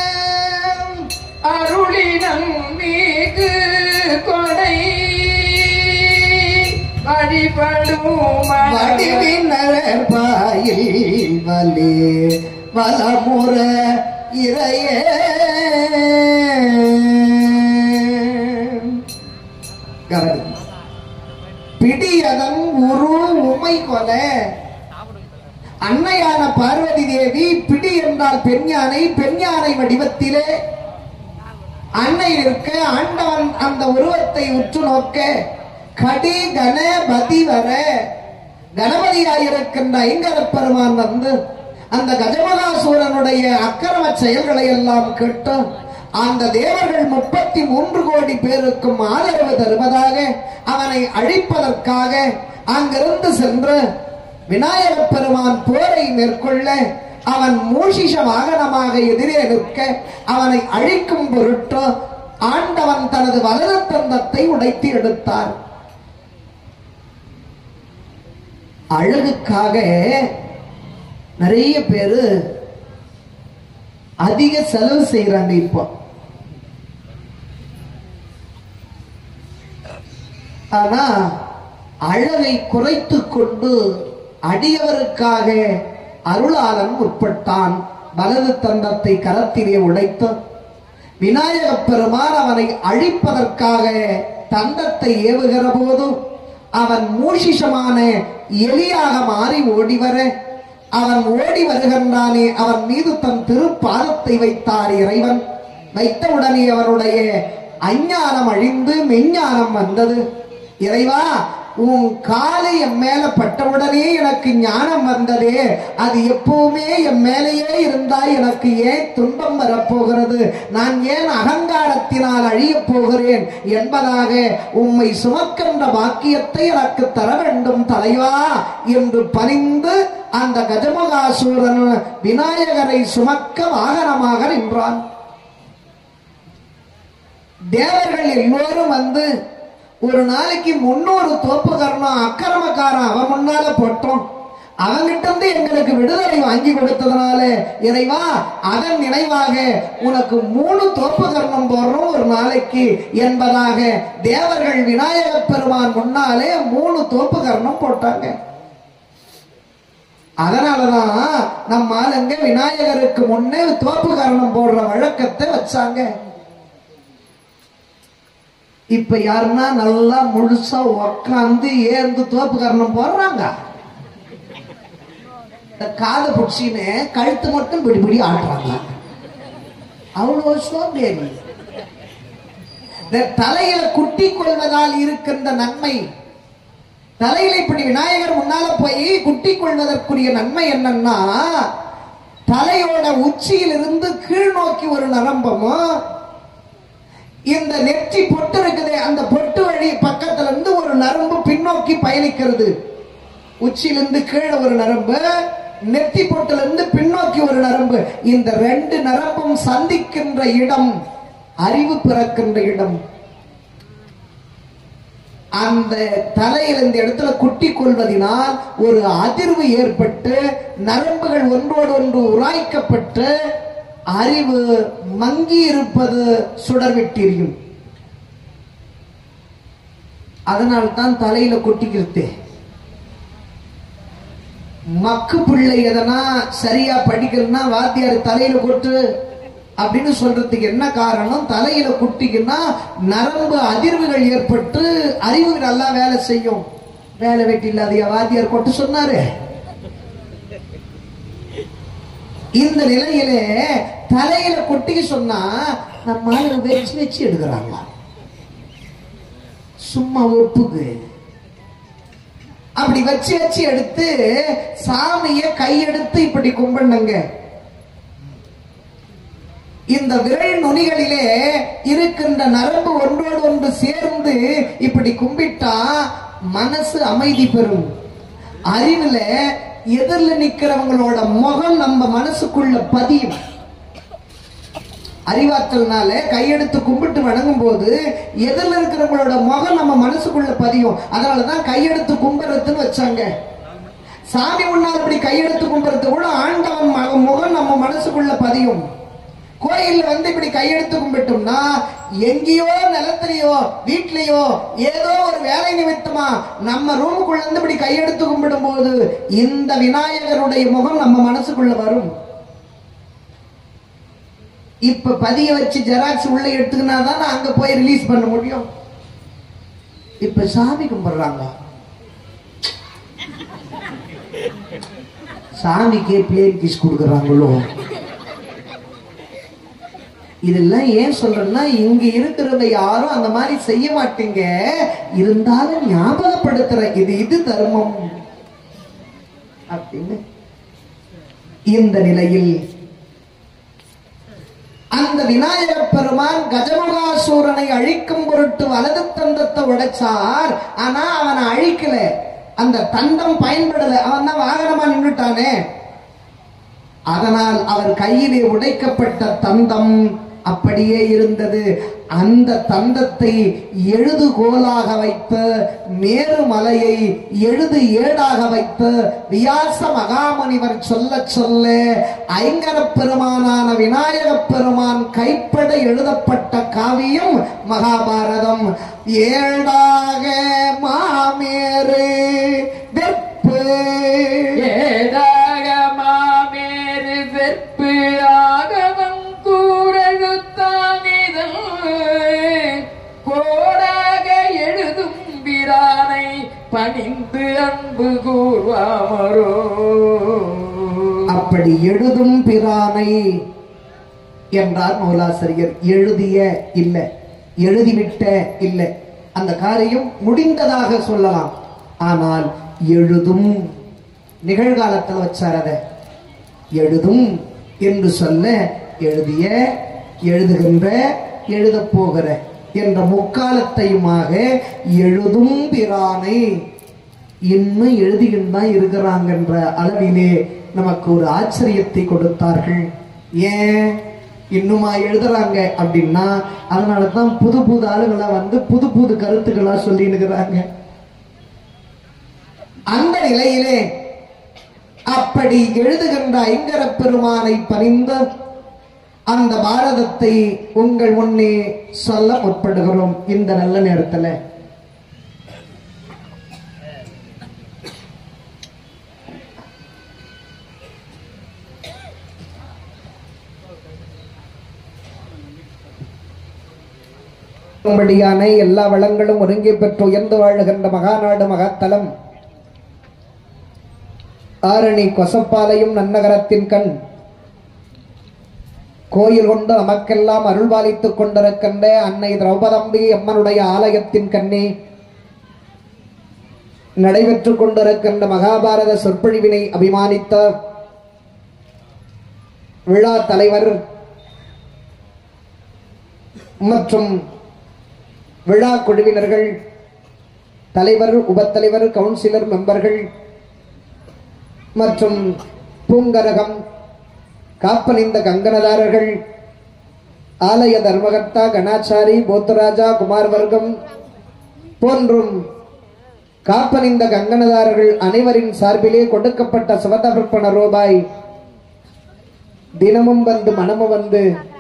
அருளினம் மீது கொடை வழிபடும் வடிவினர் பாயில் வலி வலமுற இறையே கவனி பிடியதன் உரு உமை கொல அன்னையான பார்வதி தேவி பிடி என்றால் பெண் யானை பெண் யானை வடிவத்திலே அன்னை நிற்க ஆண்டவன் அந்த உருவத்தை உற்று நோக்க கடி கன பதி வர கணபதியாயிருக்கின்ற ஐங்கரப் பெருமான் வந்து அந்த கஜமகாசூரனுடைய அக்கிரம செயல்களை எல்லாம் கேட்டு அந்த தேவர்கள் முப்பத்தி மூன்று கோடி பேருக்கும் ஆதரவு தருவதாக அவனை அழிப்பதற்காக அங்கிருந்து சென்று விநாயகப் பெருமான் போரை மேற்கொள்ள அவன் மூஷிஷ வாகனமாக எதிரே நிற்க அவனை அழிக்கும் பொருட்டு ஆண்டவன் தனது வலது தந்தத்தை உடைத்து எடுத்தார் அழகுக்காக நிறைய பேரு அதிக செலவு செய்யறாங்க இப்போ ஆனா அழகை குறைத்து கொண்டு அடியவருக்காக அருளாளன் முற்பட்டான் வலது தந்தத்தை கரத்திலே உடைத்து விநாயகப் பெருமான் அவனை அழிப்பதற்காக தந்தத்தை ஏவுகிற போது அவன் மூஷிஷமான எலியாக மாறி ஓடி வர அவன் ஓடி வருகின்றானே அவன் மீது தன் திருப்பாதத்தை வைத்தார் இறைவன் வைத்தவுடனே அவனுடைய அஞ்ஞானம் அழிந்து மெஞ்ஞானம் வந்தது இறைவா உன் காலை என் மேல பட்டவுடனே எனக்கு ஞானம் வந்ததே அது எப்பவுமே என் மேலேயே இருந்தால் எனக்கு ஏன் துன்பம் வரப்போகிறது நான் ஏன் அகங்காரத்தினால் அழியப் போகிறேன் என்பதாக உம்மை சுமக்கின்ற பாக்கியத்தை எனக்கு தர வேண்டும் தலைவா என்று பணிந்து அந்த கஜமுகாசூரன் விநாயகரை சுமக்க வாகனமாக நின்றான் தேவர்கள் எல்லோரும் வந்து ஒரு நாளைக்கு முன்னூறு தோப்புக்காரனும் அக்கிரமக்காரன் அவன் முன்னால போட்டோம் அவங்கிட்ட இருந்து எங்களுக்கு விடுதலை வாங்கி கொடுத்ததுனால இறைவா அதன் நினைவாக உனக்கு மூணு தோப்பு கர்ணம் போடுறோம் ஒரு நாளைக்கு என்பதாக தேவர்கள் விநாயகப் பெருமான் முன்னாலே மூணு தோப்பு கர்ணம் போட்டாங்க அதனாலதான் நம்ம ஆளுங்க விநாயகருக்கு முன்னே தோப்பு கரணம் போடுற வழக்கத்தை வச்சாங்க இப்ப யாருன்னா நல்லா முழுசா உக்காந்து ஏந்து தோப்பு கரணம் போடுறாங்க இந்த காதை பிடிச்சின்னு கழுத்து மட்டும் பிடி பிடி ஆட்டுறாங்க அவ்வளவு சோம்பேறி இந்த தலையில குட்டி கொள்வதால் இருக்கின்ற நன்மை தலையில இப்படி விநாயகர் முன்னால போய் குட்டி கொள்வதற்குரிய நன்மை என்னன்னா தலையோட உச்சியிலிருந்து கீழ் நோக்கி ஒரு நரம்பமும் இந்த நெற்றி பொட்டு இருக்குதே அந்த பொட்டு வழி பக்கத்துல இருந்து ஒரு நரம்பு பின்னோக்கி பயணிக்கிறது உச்சியிலிருந்து கீழே ஒரு நரம்பு நெத்தி பொட்டுல இருந்து பின்னோக்கி ஒரு நரம்பு இந்த ரெண்டு நரம்பும் சந்திக்கின்ற இடம் அறிவு பிறக்கின்ற இடம் அந்த தலையில் இந்த இடத்துல குட்டி கொள்வதினால் ஒரு அதிர்வு ஏற்பட்டு நரம்புகள் ஒன்றோடு ஒன்று உராய்க்கப்பட்டு அறிவு மங்கி இருப்பது சுடர்விட்டிரியும் அதனால் தான் தலையில கொட்டிக்கிறது மக்கு பிள்ளை எதனா சரியா படிக்கணும்னா வாத்தியார் தலையில கொட்டு அப்படின்னு சொல்றதுக்கு என்ன காரணம் தலையில குட்டிக்குன்னா நரம்பு அதிர்வுகள் ஏற்பட்டு அறிவு நல்லா வேலை செய்யும் வேலை வெட்டி இல்லாத வாத்தியார் கொட்டு சொன்னாரு இந்த நிலையிலே தலையில கொட்டிக்க சொன்னா நம்ம ஆளுங்க வச்சு வச்சு எடுக்கிறாங்க சும்மா ஒப்புக்கு அப்படி வச்சு வச்சு எடுத்து சாமிய கையெடுத்து இப்படி கும்பிடுங்க இந்த விரல் நுனிகளிலே இருக்கின்ற நரம்பு ஒன்றோடு ஒன்று சேர்ந்து இப்படி கும்பிட்டா மனசு அமைதி பெறும் அறிவுல எதிரில் நிக்கிறவங்களோட முகம் நம்ம மனசுக்குள்ள பதியும் அறிவாற்றல்னால கையெடுத்து கும்பிட்டு வணங்கும் போது எதிரில் இருக்கிறவங்களோட முகம் நம்ம மனசுக்குள்ள பதியும் அதனாலதான் கையெடுத்து கும்பிடுறதுன்னு வச்சாங்க சாமி முன்னால் இப்படி கையெடுத்து கும்பிடுறது கூட ஆண்டவன் மக- முகம் நம்ம மனசுக்குள்ள பதியும் கோயில்ல வந்து இப்படி கையெடுத்து கும்பிட்டோம்னா எங்கேயோ நிலத்திலேயோ வீட்லயோ ஏதோ ஒரு வேலை நிமித்தமா நம்ம ரூமுக்குள்ள இருந்து இப்படி கையெடுத்து கும்பிடும் போது இந்த விநாயகருடைய முகம் நம்ம மனசுக்குள்ள வரும் இப்ப பதிய வச்சு ஜெராக்ஸ் உள்ள எடுத்துக்கினா தான் அங்க போய் ரிலீஸ் பண்ண முடியும் இப்ப சாமி கும்பிடுறாங்க சாமிக்கே பிளேன் கிஸ் கொடுக்குறாங்களோ இதெல்லாம் ஏன் சொல்றேன்னா இங்க இருக்கிறவங்க யாரும் அந்த மாதிரி செய்ய மாட்டீங்க இருந்தாலும் ஞாபகப்படுத்துற இது இது தர்மம் அப்படின்னு இந்த நிலையில் அந்த விநாயக பெருமான் கஜமுகாசூரனை அழிக்கும் பொருட்டு வலது தந்தத்தை உடைச்சார் ஆனா அவனை அழிக்கல அந்த தந்தம் பயன்படல அவன் தான் வாகனமா நின்றுட்டானே அதனால் அவர் கையிலே உடைக்கப்பட்ட தந்தம் அப்படியே இருந்தது அந்த தந்தத்தை எழுதுகோலாக வைத்து மேருமலையை எழுது ஏடாக வைத்து வியாச மகாமுனிவர் சொல்ல சொல்ல ஐங்கரப் பெருமானான விநாயகப் பெருமான் கைப்பட எழுதப்பட்ட காவியம் மகாபாரதம் ஏடாக மாமேறு வெப்பு ஏதாக மாமேறு வெற்பு ஆகவம் கூறழுத்தானிதழ் கோடாக எழுதும் பிரானை பணிந்து அன்பு கூர்வாமரோ அப்படி எழுதும் பிரானை என்றார் நூலாசிரியர் எழுதிய இல்ல எழுதிவிட்ட இல்ல அந்த காரியம் முடிந்ததாக சொல்லலாம் ஆனால் எழுதும் நிகழ்காலத்தில் வச்சார் அதை எழுதும் என்று சொல்ல எழுதிய எழுதுகின்ற எழுதப் போகிற என்ற முக்காலத்தையுமாக எழுதும் பிரானை இன்னும் எழுதிக்கிட்டு தான் இருக்கிறாங்கன்ற அளவிலே நமக்கு ஒரு ஆச்சரியத்தை கொடுத்தார்கள் ஏன் இன்னுமா எழுதுறாங்க அப்படின்னா அதனால தான் புது புது ஆளுங்களா வந்து புது புது கருத்துக்களா சொல்லினுக்கிறாங்க அந்த நிலையிலே அப்படி எழுதுகின்ற ஐங்கரப் பெருமானை பணிந்து அந்த பாரதத்தை உங்கள் முன்னே சொல்ல முற்படுகிறோம் இந்த நல்ல நேரத்துல படியான எல்லா வளங்களும் ஒருங்கே பெற்று உயர்ந்து வாழுகின்ற மகாநாடு மகாத்தலம் ஆரணி கொசப்பாலையும் நன்னகரத்தின் கண் கோயில் கொண்டு நமக்கெல்லாம் அருள்பாலித்துக் கொண்டிருக்கின்ற அன்னை திரௌபதம்பி அம்மனுடைய ஆலயத்தின் கண்ணே நடைபெற்றுக் கொண்டிருக்கின்ற மகாபாரத சொற்பொழிவினை அபிமானித்த விழா தலைவர் மற்றும் விழா குழுவினர்கள் தலைவர் உபத்தலைவர் கவுன்சிலர் மெம்பர்கள் மற்றும் பூங்கரகம் காப்பனிந்த கங்கணதாரர்கள் ஆலய தர்மகர்த்தா கணாச்சாரி போத்தராஜா குமார் வர்க்கம் போன்றும் காப்பனிந்த கங்கணதாரர்கள் அனைவரின் சார்பிலே கொடுக்கப்பட்ட சிவதர்ப்பண ரூபாய் தினமும் வந்து மனமும் வந்து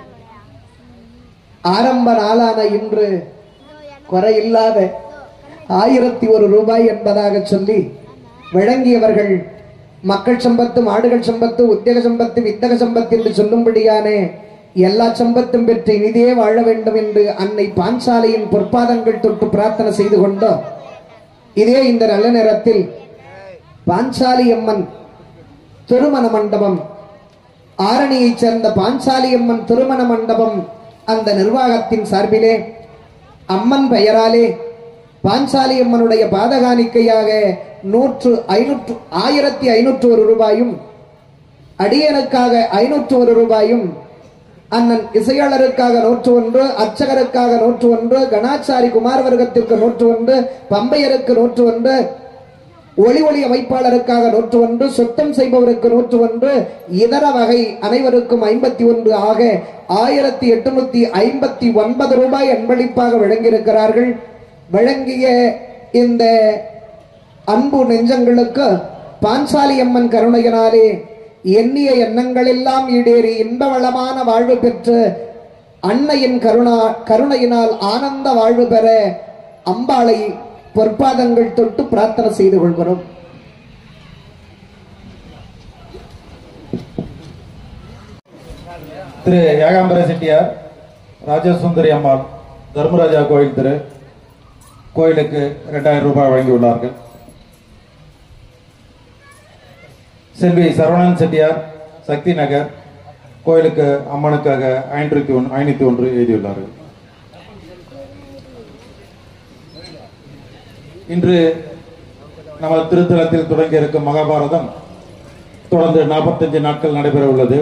ஆரம்ப நாளான இன்று குறையில்லாத ஆயிரத்தி ஒரு ரூபாய் என்பதாக சொல்லி வழங்கியவர்கள் மக்கள் சம்பத்து மாடுகள் சம்பத்து உத்தியோக சம்பத்து வித்தக சம்பத்து என்று சொல்லும்படியான எல்லா சம்பத்தும் பெற்று இனிதே வாழ வேண்டும் என்று அன்னை பாஞ்சாலையின் பொற்பாதங்கள் தொட்டு பிரார்த்தனை செய்து கொண்டோம் இதே இந்த நல்ல நேரத்தில் பாஞ்சாலி அம்மன் திருமண மண்டபம் ஆரணியைச் சேர்ந்த பாஞ்சாலி அம்மன் திருமண மண்டபம் அந்த நிர்வாகத்தின் சார்பிலே அம்மன் பெயராலே பாஞ்சாலி அம்மனுடைய பாதகாணிக்கையாக நூற்று ஐநூற்று ஆயிரத்தி ஐநூற்று ஒரு ரூபாயும் அடியனுக்காக ஐநூற்று ஒரு ரூபாயும் அண்ணன் இசையாளருக்காக நூற்று ஒன்று அர்ச்சகருக்காக நூற்று ஒன்று கணாச்சாரி குமார் வர்க்கத்திற்கு நூற்று ஒன்று பம்பையருக்கு நூற்று ஒன்று ஒளி ஒளி அமைப்பாளருக்காக நூற்று ஒன்று சுத்தம் செய்பவருக்கு நூற்று ஒன்று இதர வகை அனைவருக்கும் ஐம்பத்தி ஒன்று ஆக ஆயிரத்தி எட்டுநூத்தி ஐம்பத்தி ஒன்பது ரூபாய் அன்பளிப்பாக வழங்கியிருக்கிறார்கள் வழங்கிய இந்த அன்பு நெஞ்சங்களுக்கு பாஞ்சாலி அம்மன் கருணையினாலே எண்ணிய எண்ணங்கள் எல்லாம் ஈடேறி இன்ப வளமான வாழ்வு பெற்று அன்னையின் கருணா கருணையினால் ஆனந்த வாழ்வு பெற அம்பாளை பொற்பாதங்கள் தொட்டு பிரார்த்தனை செய்து கொள்கிறோம் திரு ஏகாம்பர செட்டியார் ராஜசுந்தரி அம்மாள் தர்மராஜா கோயில் திரு கோயிலுக்கு இரண்டாயிரம் ரூபாய் வழங்கியுள்ளார்கள் செல்வி சரவணன் செட்டியார் சக்தி நகர் கோயிலுக்கு அம்மனுக்காக ஐநூற்றி ஒன்று ஐநூற்றி ஒன்று எழுதியுள்ளார்கள் இன்று நமது திருத்தலத்தில் தொடங்கி இருக்கும் மகாபாரதம் தொடர்ந்து நாற்பத்தஞ்சு நாட்கள் நடைபெற உள்ளது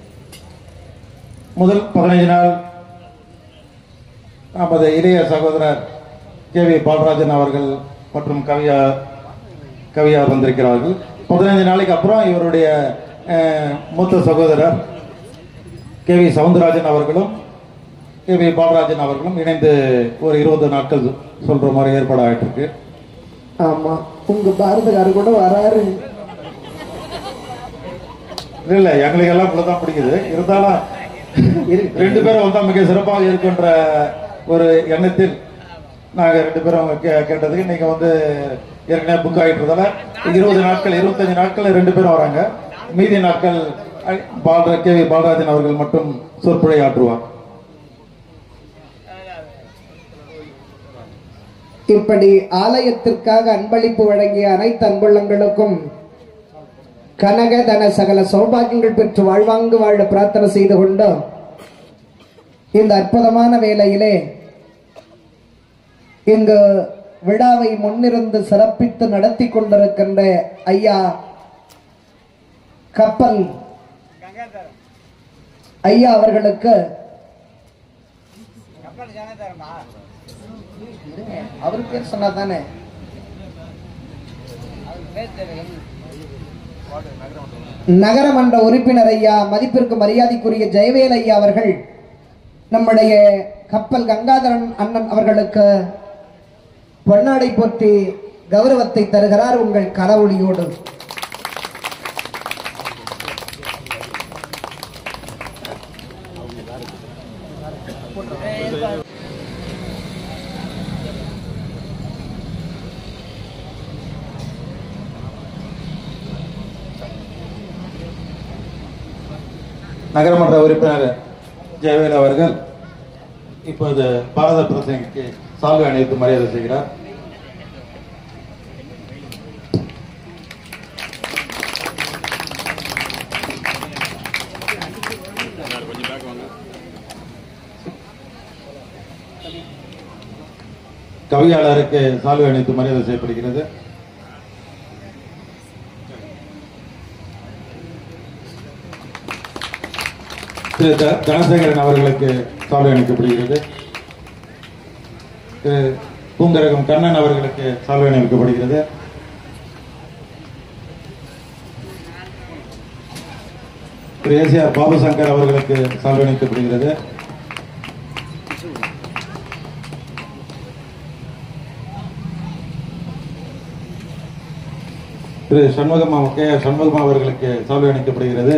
முதல் பதினைஞ்சு நாள் நமது இளைய சகோதரர் கே வி பாலராஜன் அவர்கள் மற்றும் கவியார் கவியார் வந்திருக்கிறார்கள் பதினைஞ்சு நாளைக்கு அப்புறம் இவருடைய அஹ், மூத்த சகோதரர் கே வி சவுந்தரராஜன் அவர்களும் கே வி பாலராஜன் அவர்களும் இணைந்து ஒரு இருபது நாட்கள் சொல்ற மாதிரி ஏற்பாடு ஆயிட்டு இருக்கு ஆமா உங்க பாரதக்காரர் கூட வராரு இல்ல இல்ல எங்களுக்கு எல்லாம் இவ்வளவுதான் பிடிக்குது இருந்தாலும் ரெண்டு பேரும் வந்தா மிக சிறப்பாக இருக்கின்ற ஒரு எண்ணத்தில் நாங்க ரெண்டு பேரும் கே- கேட்டதுக்கு நீங்க வந்து ஏற்கனவே புக் ஆகிட்டதால இருபது நாட்கள் இருபத்தஞ்சு நாட்கள் ரெண்டு பேரும் வராங்க மீதி நாட்கள் ஐ- பாலரா கே வி பாலராஜன் அவர்கள் மட்டும் சொற்புழை ஆற்றுவார் இப்படி ஆலயத்திற்காக அன்பளிப்பு வழங்கிய அனைத்து அன்புள்ளங்களுக்கும் கனக தன சகல சௌபாகியங்கள் பெற்று வாழ்வாங்கு வாழ பிரார்த்தனை செய்து கொண்டோம் இந்த அற்புதமான வேளையிலே இங்கு விழாவை முன்னிருந்து சிறப்பித்து நடத்தி கொண்டிருக்கின்ற ஐயா கப்பல் ஐயா அவர்களுக்கு கப்பல் ஜனதரமா அவர் பேர் சொன்னா தானே அது பேர் தெரியும் நகரமன்ற உறுப்பினர் ஐயா மதிப்பிற்கு மரியாதைக்குரிய ஜெயவேல் ஐயா அவர்கள் நம்முடைய கப்பல் கங்காதரன் அண்ணன் அவர்களுக்கு பொன்னாடை போற்றி கௌரவத்தை தருகிறார் உங்கள் களவொளியோடு நகரமன்ற உறுப்பினர் ஜெயவேல் அவர்கள் இப்போது பாரத பிரதமருக்கு சால்வை அணிவித்து மரியாதை செய்கிறார் கவியாளருக்கு சால்வை அணிவித்து மரியாதை செய்யப்படுகிறது திரு த- தனசேகரன் அவர்களுக்கு சால்வை அணிவிக்கப்படுகிறது திரு பூங்கரகம் கண்ணன் அவர்களுக்கு சால்வை அணிவிக்கப்படுகிறது திரு ஏசிஆர் பாபுசங்கர் அவர்களுக்கு சால்வை அணிவிக்கப்படுகிறது திரு சண்முகமா கே சண்முகமா அவர்களுக்கு சால்வை அளிக்கப்படுகிறது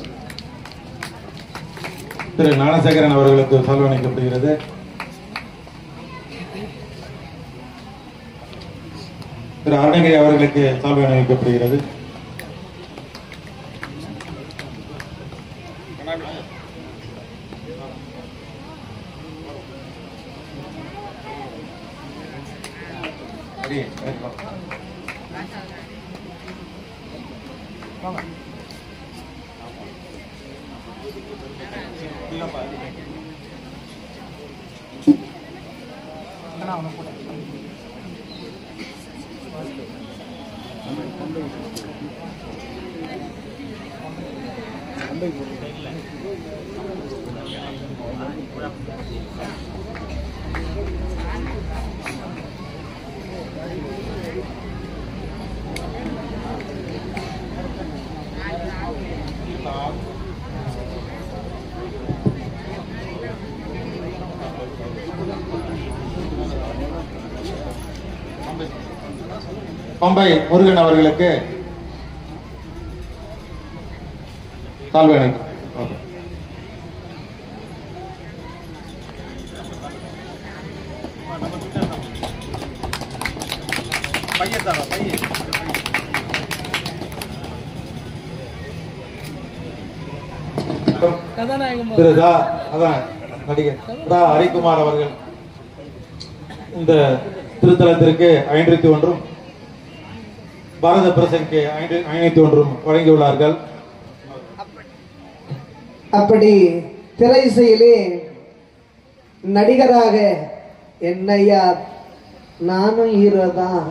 திரு ஞானசேகரன் அவர்களுக்கு சால்வை அளிக்கப்படுகிறது திரு அருணகிரி அவர்களுக்கு சால்வை அணிவிக்கப்படுகிறது பம்பை முருகன் அவர்களுக்கு சால்வை அணிவிக்கும் ஓகே. திரு தா அதான் நடிகர் தா ஹரிக்குமார் அவர்கள் இந்த திருத்தலத்திற்கு ஐநூத்தி ஒன்றும் பாரத பிரசனுக்கு ஐந்து- ஐநூத்தி ஒன்றும் வழங்கியுள்ளார்கள் அப்படி திரை இசையிலே நடிகராக என்னையா நானும் ஹீரோ தான்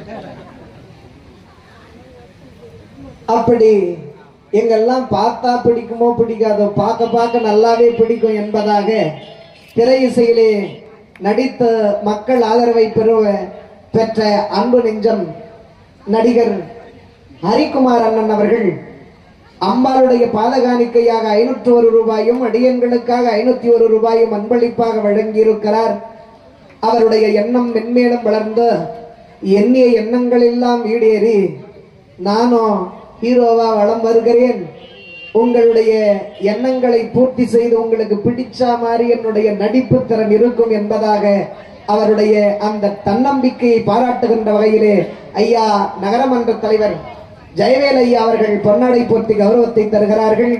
அப்படி எங்கெல்லாம் பார்த்தா பிடிக்குமோ பிடிக்காதோ பார்க்க பார்க்க நல்லாவே பிடிக்கும் என்பதாக திரை இசையிலே நடித்த மக்கள் ஆதரவை பெறுவ பெற்ற அன்பு நெஞ்சம் நடிகர் ஹரிக்குமார் அண்ணன் அவர்கள் அம்பாளுடைய பாதகாணிக்கையாக ஐநூற்றி ஒரு ரூபாயும் அடியன்களுக்காக ஐநூத்தி ஒரு ரூபாயும் அன்பளிப்பாக வழங்கியிருக்கிறார் அவருடைய எண்ணம் மென்மேலும் வளர்ந்து எண்ணிய எண்ணங்கள் எல்லாம் ஈடேறி நானும் ஹீரோவா வளம் வருகிறேன் உங்களுடைய எண்ணங்களை பூர்த்தி செய்து உங்களுக்கு பிடிச்ச மாதிரி என்னுடைய நடிப்பு திறன் இருக்கும் என்பதாக அவருடைய அந்த தன்னம்பிக்கையை பாராட்டுகின்ற வகையிலே ஐயா நகரமன்ற தலைவர் ஜெயவேல் ஐயா அவர்கள் பொன்னாடை போர்த்தி கௌரவத்தை தருகிறார்கள்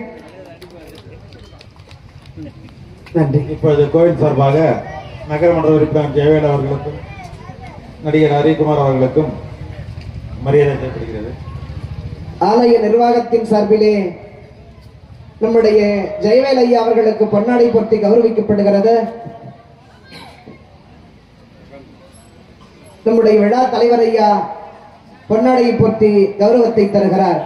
நன்றி இப்பொழுது கோவில் சார்பாக நகரமன்ற உறுப்பினர் ஜெயவேல் அவர்களுக்கும் நடிகர் ஹரிக்குமார் அவர்களுக்கும் மரியாதை செய்யப்படுகிறது ஆலய நிர்வாகத்தின் சார்பிலே நம்முடைய ஜெயவேல் ஐயா அவர்களுக்கு பொன்னாடை போர்த்தி கௌரவிக்கப்படுகிறது நம்முடைய விழா தலைவர் ஐயா பொன்னாடையை போர்த்தி கௌரவத்தை தருகிறார்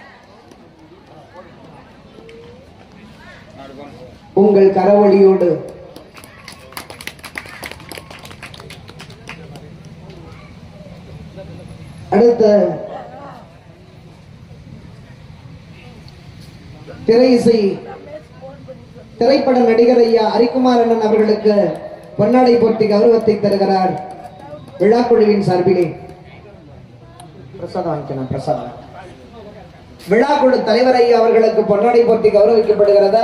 உங்கள் கரவொலியோடு அடுத்த திரை இசை திரைப்பட நடிகர் ஐயா ஹரிக்குமார் அண்ணன் அவர்களுக்கு பொன்னாடை போர்த்தி கௌரவத்தை தருகிறார் விழாக்குழுவின் சார்பிலே பிரசாதம் வாங்கிக்கணும் பிரசாதம் விழாக்குழு தலைவர் ஐயா அவர்களுக்கு பொன்னாடை போர்த்தி கௌரவிக்கப்படுகிறது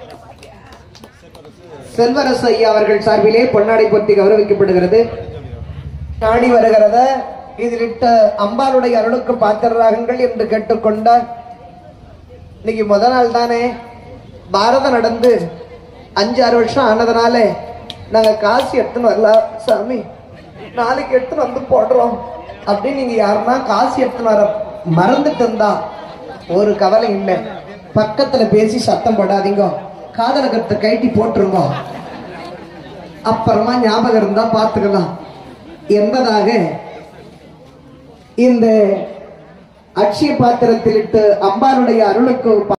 செல்வரசு ஐயா அவர்கள் சார்பிலே பொன்னாடை போர்த்தி கௌரவிக்கப்படுகிறது நாடி வருகிறது இதிலிட்ட அம்பாளுடைய அருளுக்கு பாத்திரராகுங்கள் என்று கேட்டுக்கொண்டார் இன்னைக்கு முத நாள் தானே பாரதம் நடந்து அஞ்சு ஆறு வருஷம் ஆனதுனால நாங்க காசு எடுத்துன்னு வரலாம் சாமி நாளைக்கு எடுத்துன்னு வந்து போடுறோம் அப்படின்னு நீங்க யாருன்னா காசு எடுத்துன்னு வர மறந்துட்டு இருந்தா ஒரு கவலை இல்லை பக்கத்துல பேசி சத்தம் போடாதீங்க காதலகத்தை கைட்டி போட்டுருங்க அப்புறமா ஞாபகம் இருந்தா பாத்துக்கலாம் என்பதாக இந்த அட்சய பாத்திரத்தில் இட்டு அம்பாளுடைய அருளுக்கு